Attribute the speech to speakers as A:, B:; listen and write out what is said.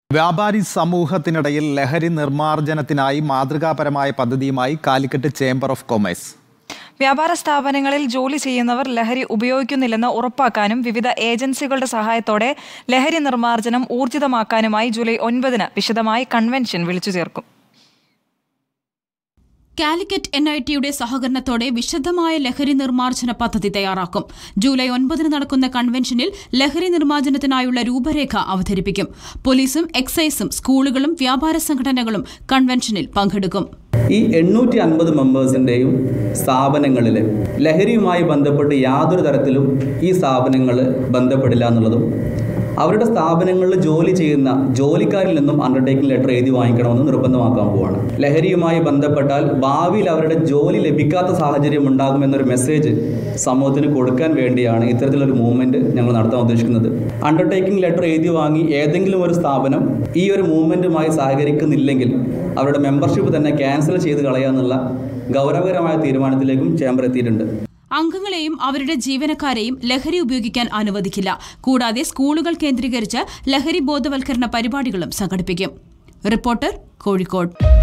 A: വ്യാപാരി സമൂഹത്തിനിടയിൽ ലഹരി നിർമ്മാർജ്ജനത്തിനായി മാതൃകാപരമായ പദ്ധതിയുമായി കാലിക്കറ്റ് ചേംബർ ഓഫ് കൊമേഴ്സ്
B: വ്യാപാര സ്ഥാപനങ്ങളിൽ ജോലി ചെയ്യുന്നവർ ലഹരി ഉപയോഗിക്കുന്നില്ലെന്ന് ഉറപ്പാക്കാനും വിവിധ ഏജൻസികളുടെ സഹായത്തോടെ ലഹരി നിർമ്മാർജ്ജനം ഊർജിതമാക്കാനുമായി ജൂലൈ ഒൻപതിന് വിശദമായി കൺവെൻഷൻ വിളിച്ചു ചേർക്കും
C: കാലിക്കറ്റ് എൻ ഐ ടിയുടെ സഹകരണത്തോടെ വിശദമായ ലഹരി നിർമ്മാർജ്ജന പദ്ധതി തയ്യാറാക്കും ജൂലൈ ഒൻപതിന് നടക്കുന്ന കൺവെൻഷനിൽ ലഹരി നിർമ്മാർജ്ജനത്തിനായുള്ള രൂപരേഖ അവതരിപ്പിക്കും പോലീസും എക്സൈസും സ്കൂളുകളും വ്യാപാര സംഘടനകളും കൺവെൻഷനിൽ പങ്കെടുക്കും
D: ഈ എണ്ണൂറ്റി അൻപത് മെമ്പേഴ്സിൻ്റെയും സ്ഥാപനങ്ങളിൽ ലഹരിയുമായി ബന്ധപ്പെട്ട് യാതൊരു തരത്തിലും ഈ സ്ഥാപനങ്ങൾ ബന്ധപ്പെടില്ല എന്നുള്ളതും അവരുടെ സ്ഥാപനങ്ങളിൽ ജോലി ചെയ്യുന്ന ജോലിക്കാരിൽ നിന്നും അണ്ടർടേക്കിംഗ് ലെറ്റർ എഴുതി വാങ്ങിക്കണമെന്ന് നിർബന്ധമാക്കാൻ പോവാണ് ലഹരിയുമായി ബന്ധപ്പെട്ടാൽ ഭാവിയിൽ അവരുടെ ജോലി ലഭിക്കാത്ത സാഹചര്യം ഉണ്ടാകുമെന്നൊരു മെസ്സേജ് സമൂഹത്തിന് കൊടുക്കാൻ വേണ്ടിയാണ് ഇത്തരത്തിലൊരു മൂവ്മെൻറ്റ് ഞങ്ങൾ നടത്താൻ ഉദ്ദേശിക്കുന്നത് അണ്ടർടേക്കിംഗ് ലെറ്റർ എഴുതി വാങ്ങി ഏതെങ്കിലും ഒരു സ്ഥാപനം ഈ ഒരു മൂവ്മെൻറ്റുമായി സഹകരിക്കുന്നില്ലെങ്കിൽ അവരുടെ മെമ്പർഷിപ്പ് തന്നെ ക്യാൻസൽ ചെയ്ത് കളയാന്നുള്ള ഗൗരവകരമായ തീരുമാനത്തിലേക്കും ചേംബർ എത്തിയിട്ടുണ്ട്
C: അംഗങ്ങളെയും അവരുടെ ജീവനക്കാരെയും ലഹരി ഉപയോഗിക്കാൻ അനുവദിക്കില്ല കൂടാതെ സ്കൂളുകൾ കേന്ദ്രീകരിച്ച് ലഹരി ബോധവൽക്കരണ പരിപാടികളും സംഘടിപ്പിക്കും റിപ്പോർട്ടർ കോഴിക്കോട്